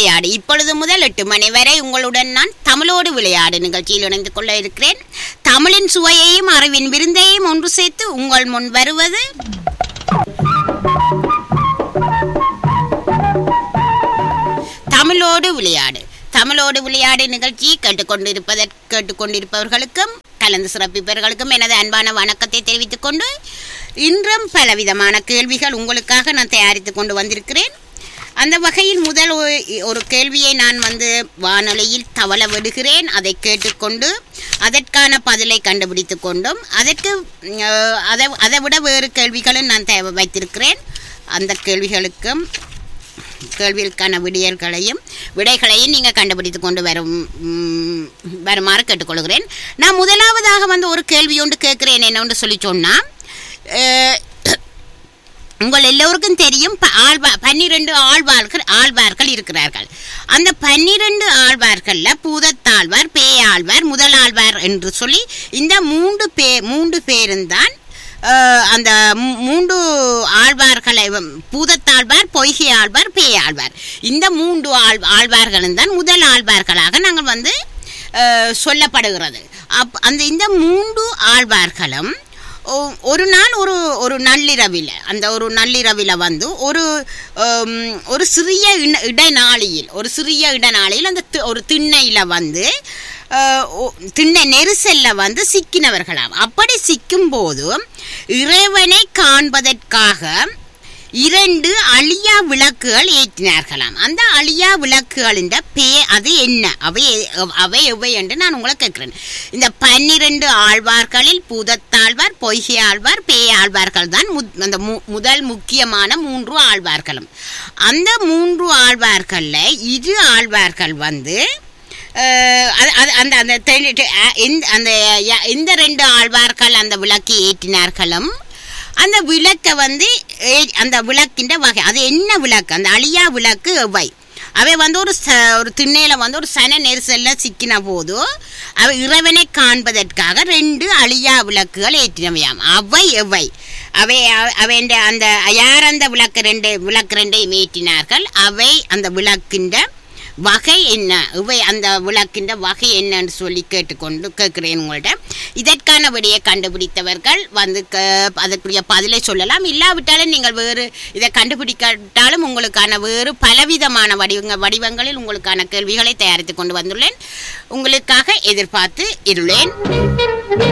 விளையாடு இப்பொழுது முதல் எட்டு மணி வரை உங்களுடன் நான் தமிழோடு விளையாடு நிகழ்ச்சியில் இணைந்து கொள்ள இருக்கிறேன் தமிழின் சுவையையும் அறிவின் விருந்தையும் ஒன்று சேர்த்து உங்கள் முன் வருவது தமிழோடு விளையாடு தமிழோடு விளையாடு நிகழ்ச்சி கேட்டுக்கொண்டிருப்பதற் கேட்டுக்கொண்டிருப்பவர்களுக்கும் கலந்து சிறப்பிப்பவர்களுக்கும் எனது அன்பான வணக்கத்தை தெரிவித்துக் கொண்டு இன்றும் பலவிதமான கேள்விகள் உங்களுக்காக நான் தயாரித்து கொண்டு வந்திருக்கிறேன் அந்த வகையில் முதல் ஒரு- ஒரு கேள்வியை நான் வந்து வானொலியில் தவள விடுகிறேன் அதை கேட்டுக்கொண்டு அதற்கான பதிலை கண்டுபிடித்து கொண்டும் அதற்கு அஹ், அதை அதை விட வேறு கேள்விகளும் நான் தேவை வைத்திருக்கிறேன் அந்த கேள்விகளுக்கும் கேள்விகளுக்கான விடியல்களையும் விடைகளையும் நீங்கள் கண்டுபிடித்து கொண்டு வரும் ம், வருமாறு கேட்டுக்கொள்கிறேன் நான் முதலாவதாக வந்து ஒரு கேள்வி ஒன்று கேட்குறேன் என்ன ஒன்று சொல்லி சொன்னால் உங்கள் எல்லோருக்கும் தெரியும் ப- ஆழ்வா பன்னிரெண்டு ஆழ்வார்கள் ஆழ்வார்கள் இருக்கிறார்கள் அந்த பன்னிரெண்டு ஆழ்வார்களில் பூதத்தாழ்வார் பேயாழ்வார் முதலாழ்வார் என்று சொல்லி இந்த மூன்று பே மூன்று பேரும் தான் அஹ், அந்த மூ- மூன்று ஆழ்வார்களை வ- பூதத்தாழ்வார் பொய்கை ஆழ்வார் பேயாழ்வார் இந்த மூன்று ஆழ் ஆழ்வார்களும் தான் முதல் ஆழ்வார்களாக நாங்கள் வந்து அஹ், சொல்லப்படுகிறது அப் அந்த இந்த மூன்று ஆழ்வார்களும் ஒ- ஒரு நாள் ஒரு ஒரு நள்ளிரவில் அந்த ஒரு நள்ளிரவில் வந்து ஒரு ஹம், ஒரு சிறிய இட இடைநாளியில் ஒரு சிறிய இடைநாளியில் அந்த தி- ஒரு திண்ணையில் வந்து அஹ், ஒ- திண்ணை நெரிசலில் வந்து சிக்கினவர்களாம் அப்படி சிக்கும்போது இறைவனை காண்பதற்காக இரண்டு அழியா விளக்குகள் ஏற்றினார்களாம் அந்த அழியா விளக்குகளின் பே அது என்ன அவை எ- அவை எவை என்று நான் உங்களை கேட்கிறேன் இந்த பன்னிரண்டு ஆழ்வார்களில் பூதத்தாழ்வார் பொய்கை ஆழ்வார் பேய் ஆழ்வார்கள் தான் முத்- அந்த மு- முதல் முக்கியமான மூன்று ஆழ்வார்களும் அந்த மூன்று ஆழ்வார்களில் இரு ஆழ்வார்கள் வந்து அஹ், அது- அது- அந்த அந்த தெ- தெ- அ- இந்த- அந்த ய- இந்த ரெண்டு ஆழ்வார்கள் அந்த விளக்கு ஏற்றினார்களும் அந்த விளக்கை வந்து ஏ- அந்த விளக்கின்ற வகை அது என்ன விளக்கு அந்த அழியா விளக்கு எவை அவை வந்து ஒரு ச ஒரு திண்ணையில் வந்து ஒரு சன நெரிசலில் சிக்கின போது அவை இறைவனை காண்பதற்காக ரெண்டு அழியா விளக்குகள் ஏற்றினவையாம் அவை எவை அவை அ- அவைண்ட அந்த யார் அந்த விளக்கு ரெண்டு விளக்கு ரெண்டையும் ஏற்றினார்கள் அவை அந்த விளக்கின்ற வகை என்ன இவை அந்த விளக்கின்ற வகை என்னன்னு சொல்லி கேட்டுக்கொண்டு கேட்கிறேன் உங்கள்ட்ட இதற்கான விடையை கண்டுபிடித்தவர்கள் வந்து க- அதற்குரிய பதிலை சொல்லலாம் இல்லாவிட்டாலும் நீங்கள் வேறு இதை கண்டுபிடிக்காட்டாலும் உங்களுக்கான வேறு பலவிதமான வடிவங்க வடிவங்களில் உங்களுக்கான கேள்விகளை தயாரித்து கொண்டு வந்துள்ளேன் உங்களுக்காக எதிர்பார்த்து இருளேன்